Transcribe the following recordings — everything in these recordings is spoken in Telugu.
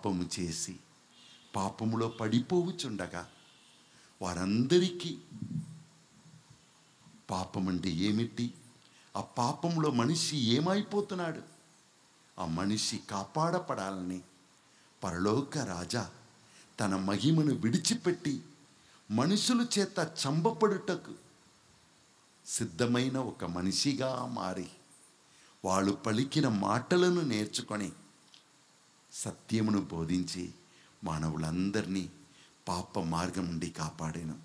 పాపము చేసి పాపములో పడిపోవుచుండగా వారందరికీ పాపం అంటే ఏమిటి ఆ పాపంలో మనిషి ఏమైపోతున్నాడు ఆ మనిషి కాపాడపడాలని పరలోక రాజా తన మహిమను విడిచిపెట్టి మనుషుల చేత చంపబడుటకు సిద్ధమైన ఒక మనిషిగా మారి వాళ్ళు పలికిన మాటలను నేర్చుకొని సత్యమును బోధించి మానవులందరినీ పాప మార్గం నుండి కాపాడాను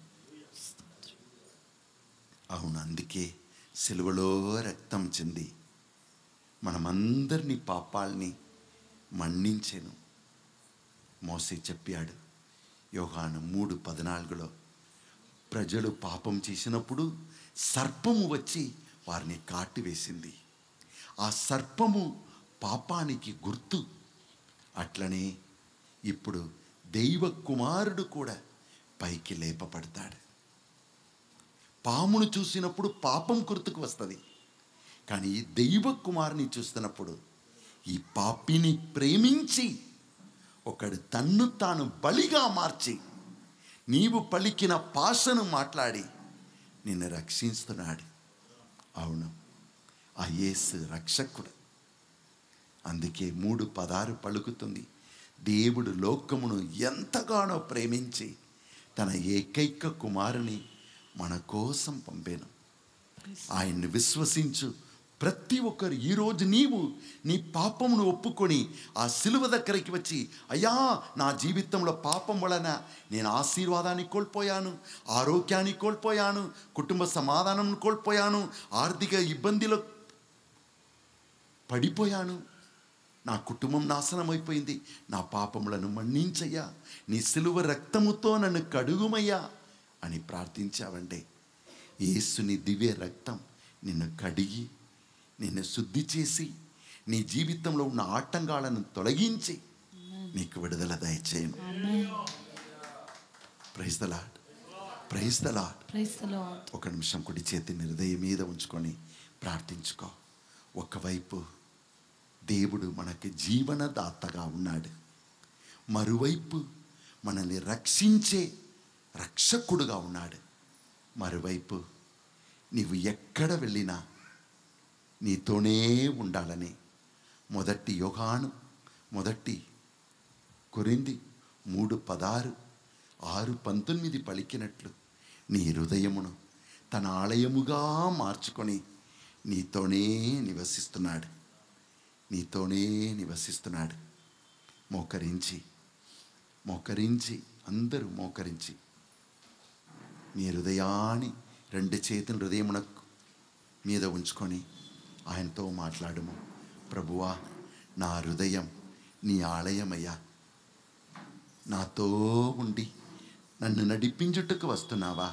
అవును అందుకే సిలువలో రక్తం చెంది మనమందరినీ పాపాల్ని మన్నించెను మోసే చెప్పాడు యోహాను మూడు పద్నాలుగులో ప్రజలు పాపం చేసినప్పుడు సర్పము వచ్చి వారిని కాటివేసింది ఆ సర్పము పాపానికి గుర్తు అట్లనే ఇప్పుడు దైవ కుమారుడు కూడా పైకి లేపబడతాడు పామును చూసినప్పుడు పాపం గుర్తుకు వస్తుంది కానీ ఈ దైవ కుమారుని చూస్తున్నప్పుడు ఈ పాపిని ప్రేమించి ఒకడు తన్ను తాను బలిగా మార్చి నీవు పలికిన పాసను మాట్లాడి నిన్ను రక్షిస్తున్నాడు అవును ఆ యేసు రక్షకుడు అందుకే మూడు పదారు పలుకుతుంది దేవుడు లోకమును ఎంతగానో ప్రేమించి తన ఏకైక కుమారుని మన కోసం పంపాను ఆయన్ని విశ్వసించు ప్రతి ఒక్కరు ఈరోజు నీవు నీ పాపమును ఒప్పుకొని ఆ సిలువ దగ్గరికి వచ్చి అయ్యా నా జీవితంలో పాపం వలన నేను ఆశీర్వాదాన్ని కోల్పోయాను ఆరోగ్యాన్ని కోల్పోయాను కుటుంబ సమాధానం కోల్పోయాను ఆర్థిక ఇబ్బందిలో పడిపోయాను నా కుటుంబం నాశనం అయిపోయింది నా పాపములను మన్నించయ్యా నీ సిలువ రక్తముతో నన్ను కడుగుమయ్యా అని ప్రార్థించావంటే యేసుని దివ్య రక్తం నిన్ను కడిగి నిన్ను శుద్ధి చేసి నీ జీవితంలో ఉన్న ఆటంకాలను తొలగించి నీకు విడుదల దయచేయను praise the Lord praise the Lord praise the Lord ఒక నిమిషం కుడి చేతిని హృదయం మీద ఉంచుకొని ప్రార్థించుకో ఒకవైపు దేవుడు మనకి జీవనదాతగా ఉన్నాడు మరువైపు మనల్ని రక్షించే రక్షకుడుగా ఉన్నాడు మరువైపు నీవు ఎక్కడ వెళ్ళినా నీతోనే ఉండాలని మొదటి యోగాను మొదటి కొరింది మూడు పదారు ఆరు పంతొమ్మిది పలికినట్లు నీ హృదయమును తన ఆలయముగా మార్చుకొని నీతోనే నివసిస్తున్నాడు నీతోనే నివసిస్తున్నాడు మోకరించి మోకరించి అందరూ మోకరించి నీ హృదయాన్ని రెండు చేతుల హృదయమునకు మీద ఉంచుకొని ఆయనతో మాట్లాడము ప్రభువా నా హృదయం నీ ఆలయమయ్యా నాతో ఉండి నన్ను నడిపించుటకు వస్తున్నావా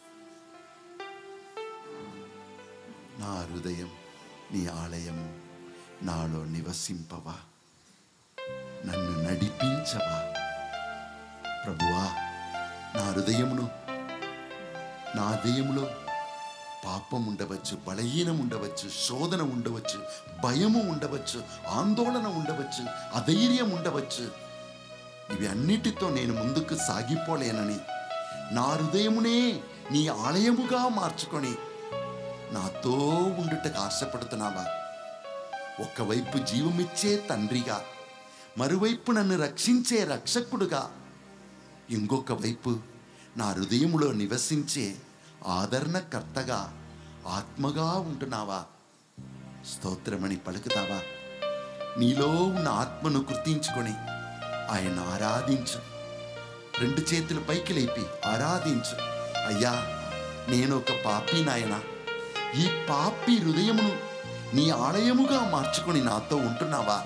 నా హృదయం నీ ఆలయము నాలో నివసింపవా నన్ను నడిపించవా ప్రభువా నా హృదయమును నా హృదయములో పాపం ఉండవచ్చు బలహీనం ఉండవచ్చు శోధన ఉండవచ్చు భయము ఉండవచ్చు ఆందోళన ఉండవచ్చు అధైర్యం ఉండవచ్చు ఇవి అన్నిటితో నేను ముందుకు సాగిపోలేనని నా హృదయమునే నీ ఆలయముగా మార్చుకొని నాతో ఉండుటకు ఆశపడుతున్నావా ఒకవైపు జీవమిచ్చే తండ్రిగా మరువైపు నన్ను రక్షించే రక్షకుడుగా ఇంకొక వైపు నా హృదయములో నివసించే ఆదరణకర్తగా ఆత్మగా ఉంటున్నావా స్తోత్రమని పలుకుతావా నీలో ఉన్న ఆత్మను గుర్తించుకొని ఆయన ఆరాధించు రెండు చేతులు పైకి లేపి ఆరాధించు అయ్యా నేను ఒక పాపి నాయన ఈ పాపి హృదయమును నీ ఆలయముగా మార్చుకొని నాతో ఉంటున్నావా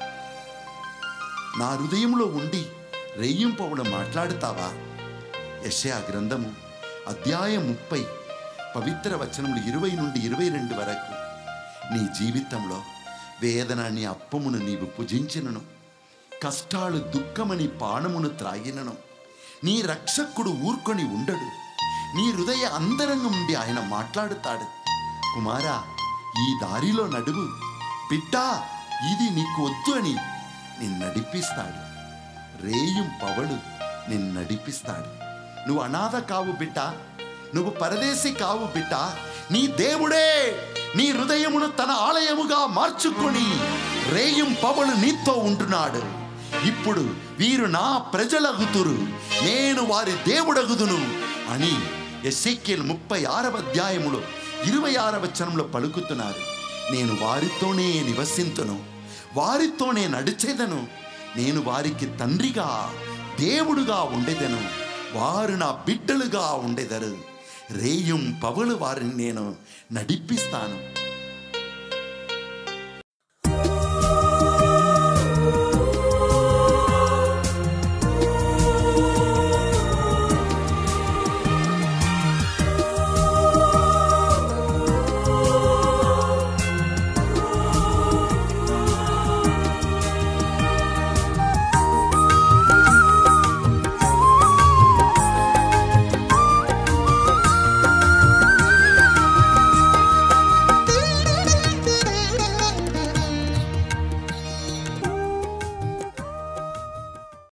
నా హృదయంలో ఉండి రేయింపవుడు మాట్లాడుతావా యశయా గ్రంథము అధ్యాయం ముప్పై పవిత్ర వచనములు ఇరవై నుండి ఇరవై రెండు వరకు నీ జీవితంలో వేదన నీ అప్పమును నీవు భుజించినను కష్టాలు దుఃఖమని పానమును త్రాగినను నీ రక్షకుడు ఊరుకొని ఉండడు నీ హృదయ అంతరంగం నుండి ఆయన మాట్లాడుతాడు కుమారా ఈ దారిలో నడువు బిడ్డా ఇది నీకు వద్దు అని నేను నడిపిస్తాడు రేయం పవడు నిన్ను నడిపిస్తాడు నువ్వు అనాథ కావు బిడ్డ నువ్వు పరదేశి కావు బిడ్డ నీ దేవుడే నీ హృదయమును తన ఆలయముగా మార్చుకొని రేయం పవడు నీతో ఉంటున్నాడు ఇప్పుడు వీరు నా ప్రజలగుతురు నేను వారి దేవుడగుదును అని ఎస్సెక్కెల్ ముప్పై ఆరవ అధ్యాయములో ఇరవై ఆరవ వచనంలో పలుకుతున్నారు నేను వారితోనే నివసింతును వారితోనే నడిచేదను నేను వారికి తండ్రిగా దేవుడుగా ఉండేదను వారు నా బిడ్డలుగా ఉండేదరు రేయం పవలు వారిని నేను నడిపిస్తాను